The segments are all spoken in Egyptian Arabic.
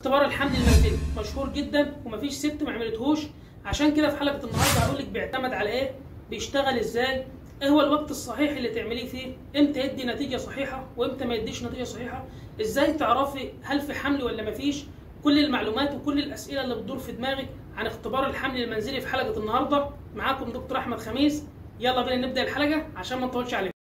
اختبار الحمل المنزلي مشهور جدا ومفيش ست ما عملتهوش عشان كده في حلقه النهارده هقول لك بيعتمد على ايه بيشتغل ازاي ايه هو الوقت الصحيح اللي تعمليه فيه امتى يدي نتيجه صحيحه وامتى ما يديش نتيجه صحيحه ازاي تعرفي هل في حمل ولا مفيش كل المعلومات وكل الاسئله اللي بتدور في دماغك عن اختبار الحمل المنزلي في حلقه النهارده معاكم دكتور احمد خميس يلا بينا نبدا الحلقه عشان ما نطولش عليكم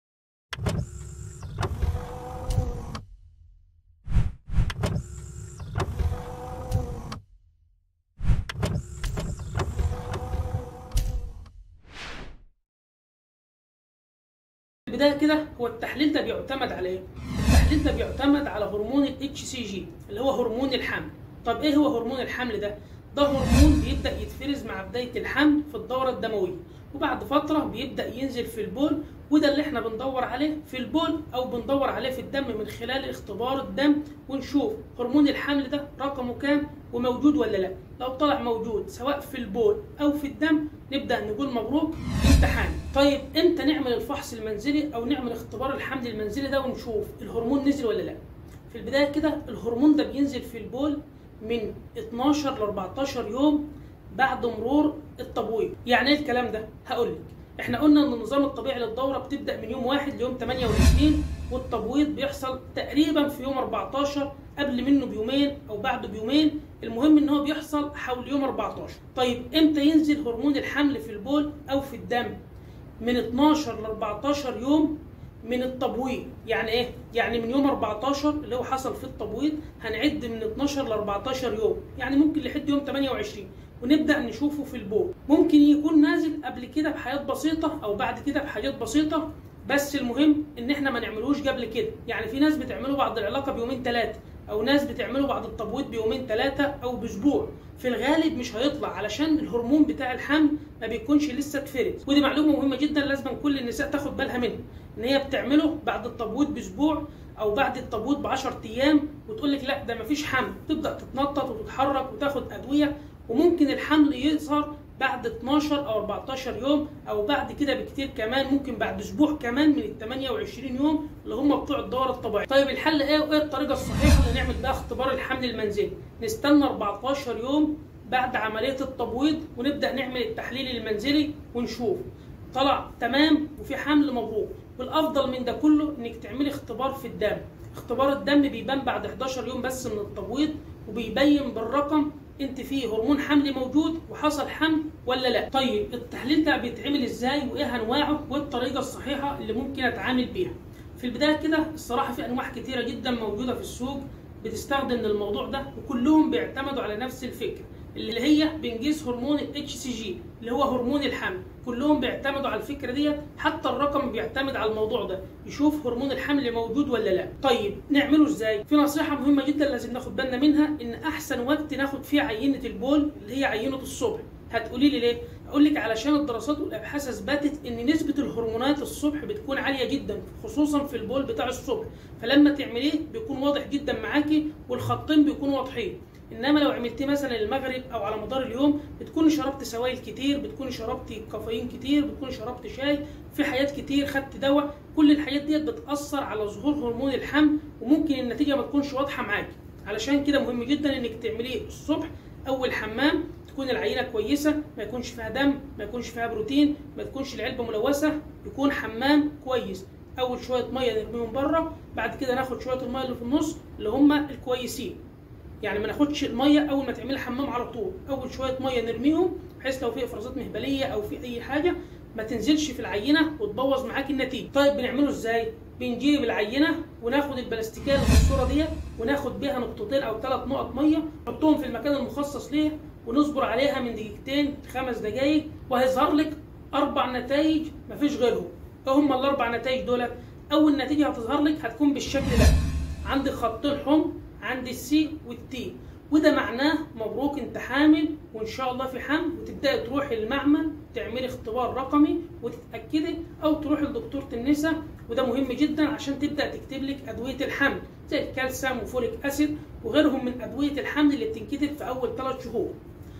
البدايه كده هو التحليل ده بيعتمد على ايه؟ التحليل ده بيعتمد على هرمون ال HCG اللي هو هرمون الحمل. طب ايه هو هرمون الحمل ده؟ ده هرمون بيبدا يتفرز مع بدايه الحمل في الدوره الدمويه وبعد فتره بيبدا ينزل في البول وده اللي احنا بندور عليه في البول او بندور عليه في الدم من خلال اختبار الدم ونشوف هرمون الحمل ده رقمه كام وموجود ولا لا لو طلع موجود سواء في البول او في الدم نبدا نقول مبروك انت حامل طيب امتى نعمل الفحص المنزلي او نعمل اختبار الحمل المنزلي ده ونشوف الهرمون نزل ولا لا في البدايه كده الهرمون ده بينزل في البول من 12 ل 14 يوم بعد مرور التبويض يعني ايه الكلام ده هقول لك احنا قلنا ان النظام الطبيعي للدوره بتبدا من يوم 1 ليوم 28 والتبويض بيحصل تقريبا في يوم 14 قبل منه بيومين او بعده بيومين المهم ان هو بيحصل حول يوم 14 طيب امتى ينزل هرمون الحمل في البول او في الدم من 12 ل 14 يوم من التبويض يعني ايه يعني من يوم 14 اللي هو حصل في التبويض هنعد من 12 ل 14 يوم يعني ممكن لحد يوم 28 ونبدا نشوفه في البول ممكن يكون نازل قبل كده بحاجات بسيطه او بعد كده بحاجات بسيطه بس المهم ان احنا ما نعملوش قبل كده يعني في ناس بتعمله بعد العلاقه بيومين ثلاثه او ناس بتعمله بعد التبويض بيومين ثلاثه او باسبوع في الغالب مش هيطلع علشان الهرمون بتاع الحمل ما بيكونش لسه اتفرز ودي معلومه مهمه جدا لازم كل النساء تاخد بالها منها ان هي بتعمله بعد التبويض باسبوع او بعد التبويض ب 10 ايام وتقول لك لا ده مفيش حمل تبدا تتنطط وتتحرك وتاخد ادويه وممكن الحمل يظهر بعد 12 او 14 يوم او بعد كده بكتير كمان ممكن بعد اسبوع كمان من ال 28 يوم اللي هم بتوع الدوره الطبيعيه. طيب الحل ايه وايه الطريقه الصحيحه اللي نعمل بيها اختبار الحمل المنزلي؟ نستنى 14 يوم بعد عمليه التبويض ونبدا نعمل التحليل المنزلي ونشوف طلع تمام وفي حمل مبروك والافضل من ده كله انك تعملي اختبار في الدم. اختبار الدم بيبان بعد 11 يوم بس من التبويض وبيبين بالرقم انت فيه هرمون حمل موجود وحصل حمل ولا لا طيب التحليل ده بيتعمل ازاي وايه انواعه والطريقه الصحيحه اللي ممكن اتعامل بيها في البدايه كده الصراحه في انواع كتيره جدا موجوده في السوق بتستخدم الموضوع ده وكلهم بيعتمدوا على نفس الفكره اللي هي بنقيس هرمون ال HCG اللي هو هرمون الحمل كلهم بيعتمدوا على الفكره دي حتى الرقم بيعتمد على الموضوع ده يشوف هرمون الحمل موجود ولا لا طيب نعمله ازاي في نصيحه مهمه جدا لازم ناخد بالنا منها ان احسن وقت ناخد فيه عينه البول اللي هي عينه الصبح هتقولي لي ليه اقول لك علشان الدراسات والابحاث اثبتت ان نسبه الهرمونات الصبح بتكون عاليه جدا خصوصا في البول بتاع الصبح فلما تعمليه بيكون واضح جدا معاكي والخطين بيكونوا واضحين انما لو عملتيه مثلا المغرب او على مدار اليوم بتكوني شربت سوائل كتير بتكوني شربتي كافيين كتير بتكوني شربت شاي في حاجات كتير خدت دواء كل الحاجات ديت بتاثر على ظهور هرمون الحمل وممكن النتيجه ما تكونش واضحه معاكي علشان كده مهم جدا انك تعمليه الصبح اول حمام تكون العينه كويسه ما يكونش فيها دم ما يكونش فيها بروتين ما تكونش العلبه ملوثه يكون حمام كويس اول شويه ميه نرميهم بره بعد كده ناخد شويه الميه اللي في النص اللي هم الكويسين يعني ما ناخدش الميه اول ما تعملي حمام على طول اول شويه ميه نرميهم بحيث لو في افرازات مهبليه او في اي حاجه ما تنزلش في العينه وتبوظ معاكي النتيجه طيب بنعمله ازاي بنجيب العينه وناخد البلاستيكيه اللي في الصوره ديت وناخد بيها نقطتين او ثلاث نقط ميه نحطهم في المكان المخصص ليها ونصبر عليها من دقيقتين لخمس دقائق وهيظهر لك اربع نتائج مفيش غيرهم ايه هم الاربع نتائج دولت اول نتيجه هتظهر لك هتكون بالشكل ده عندك خطين حمر عندي السي والتي وده معناه مبروك انت حامل وان شاء الله في حمل وتبداي تروحي المعمل تعملي اختبار رقمي وتتاكدي او تروحي لدكتوره النساء وده مهم جدا عشان تبدا تكتب لك ادويه الحمل زي الكالسيوم وفوليك اسيد وغيرهم من ادويه الحمل اللي بتنكتب في اول ثلاث شهور.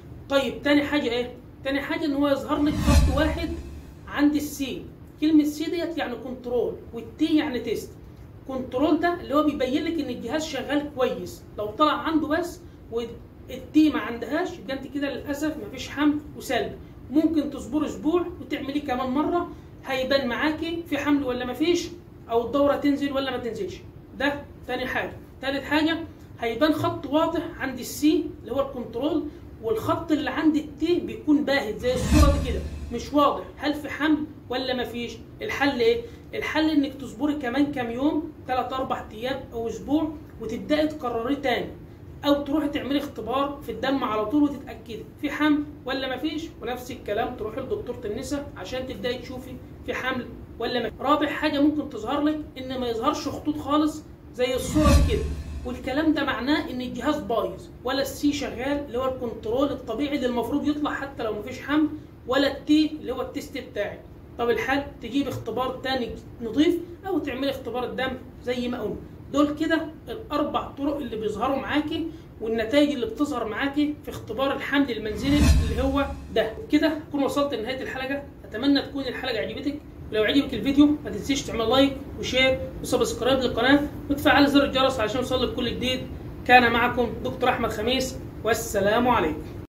طيب تاني حاجه ايه؟ تاني حاجه ان هو يظهر لك خط واحد عند السي كلمه سي ديت يعني كنترول والتي يعني تيست كنترول ده اللي هو بيبين لك ان الجهاز شغال كويس لو طلع عنده بس والتي ما عندهاش يبقى انت كده للاسف مفيش حمل وسلب ممكن تصبر اسبوع وتعمليه كمان مره هيبان معاكي في حمل ولا مفيش او الدوره تنزل ولا ما تنزلش ده تاني حاجه تالت حاجه هيبان خط واضح عند السي اللي هو الكنترول والخط اللي عند التي بيكون باهت زي الصوره دي كده مش واضح هل في حمل ولا مفيش الحل ايه الحل انك تصبري كمان كام يوم 3 4 ايام او اسبوع وتبداي تكرريه تاني او تروحي تعملي اختبار في الدم على طول وتتاكدي في حمل ولا مفيش ونفس الكلام تروحي لدكتوره النساء عشان تبداي تشوفي في حمل ولا مفيش رابع حاجه ممكن تظهر لك ان ما يظهرش خطوط خالص زي الصوره دي كده والكلام ده معناه ان الجهاز بايظ ولا السي شغال اللي هو الكنترول الطبيعي اللي المفروض يطلع حتى لو مفيش حمل ولا التي اللي هو التيست بتاعي طب الحل تجيب اختبار تاني نضيف او تعملي اختبار الدم زي ما قلنا دول كده الاربع طرق اللي بيظهروا معاكي والنتائج اللي بتظهر معاكي في اختبار الحمل المنزلي اللي هو ده كده اكون وصلت لنهايه الحلقه اتمنى تكون الحلقه عجبتك لو عجبك الفيديو ما تنسيش تعمل لايك وشير وسبسكرايب للقناه وتفعل زر الجرس عشان يوصلك كل جديد كان معكم دكتور احمد خميس والسلام عليكم